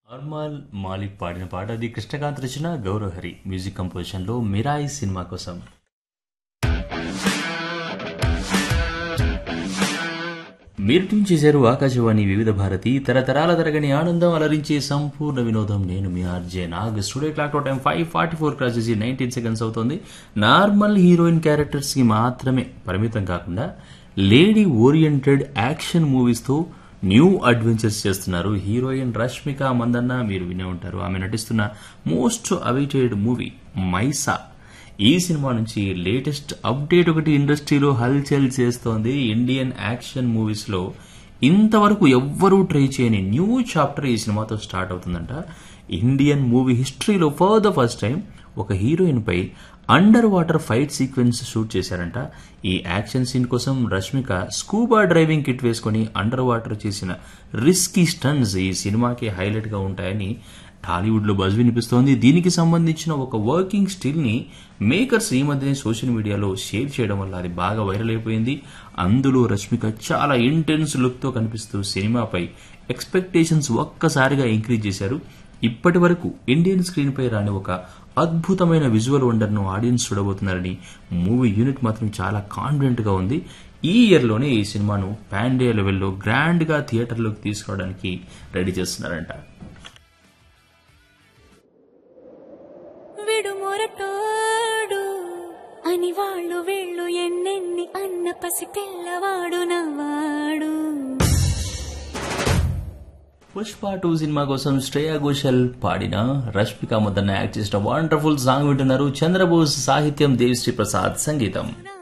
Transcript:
normal Malik పాడిన పాట అది కృష్ణకాంత్ రచన గౌరవహరి మ్యూజిక్ కంపోజిషన్లో మిరాయి సినిమా కోసం మీరు ట్యూన్ చేశారు ఆకాశవాణి వివిధ భారతి తరతరాల తరగని ఆనందం అలరించే సంపూర్ణ వినోదం నేను మీ RJ Nag studio clock time five forty four cross చేసి నైన్టీన్ సెకండ్స్ అవుతుంది నార్మల్ హీరోయిన్ క్యారెక్టర్స్ కి మాత్రమే పరిమితం కాకుండా లేడీ ఓరియంటెడ్ యాక్షన్ మూవీస్తో న్యూ అడ్వెంచర్స్ చేస్తున్నారు హీరోయిన్ రష్మిక మందన్న మీరు వినే ఉంటారు ఆమె నటిస్తున్న మోస్ట్ అవైటెడ్ మూవీ మైసా ఈ సినిమా నుంచి లేటెస్ట్ అప్డేట్ ఒకటి ఇండస్ట్రీలో హల్చల్ చేస్తోంది ఇండియన్ యాక్షన్ మూవీస్ లో ఇంతవరకు ఎవ్వరూ ట్రై చేయని న్యూ చాప్టర్ ఈ సినిమాతో స్టార్ట్ అవుతుందంట ఇండియన్ మూవీ హిస్టరీలో ఫర్ ద ఫస్ట్ టైం ఒక హీరోయిన్ పై underwater fight sequence shoot చేశారంట ఈ యాక్షన్ సీన్ కోసం రష్మిక స్కూబా డ్రైవింగ్ కిట్ వేసుకుని అండర్ వాటర్ చేసిన రిస్కీ స్టన్స్ ఈ సినిమాకి హైలైట్ గా ఉంటాయని టాలీవుడ్ లో బజ్ వినిపిస్తోంది దీనికి సంబంధించిన ఒక వర్కింగ్ స్టిల్ ని మేకర్స్ ఈ మధ్యనే సోషల్ మీడియాలో షేర్ చేయడం వల్ల అది బాగా వైరల్ అయిపోయింది అందులో రష్మిక చాలా ఇంటెన్స్ లుక్ తో కనిపిస్తూ సినిమాపై ఎక్స్పెక్టేషన్స్ ఒక్కసారిగా ఇంక్రీజ్ చేశారు ఇప్పటి వరకు ఇండియన్ స్క్రీన్ పై రాని ఒక అద్భుతమైన విజువల్ వండర్ ను ఆడియన్స్ చూడబోతున్నారని మూవీ యూనిట్ మాత్రం చాలా కాన్ఫిడెంట్ గా ఉంది ఈ ఇయర్ లోనే ఈ సినిమాను పాండే లెవెల్లో గ్రాండ్ గా థియేటర్లోకి తీసుకురావడానికి రెడీ చేస్తున్నారంట విడు మొరటోడు అని వాళ్ళు వీళ్ళు ఎన్నెన్ని అన్న పసి పిల్లవాడు నవ్వాడు పుష్ప టూ సినిమా కోసం శ్రేయా ఘోషల్ పాడిన రష్మిక మొదన్న యాక్ట్ చేసిన వండర్ఫుల్ సాంగ్ వింటున్నారు చంద్రబోస్ సాహిత్యం దేవిశ్రీ ప్రసాద్ సంగీతం నా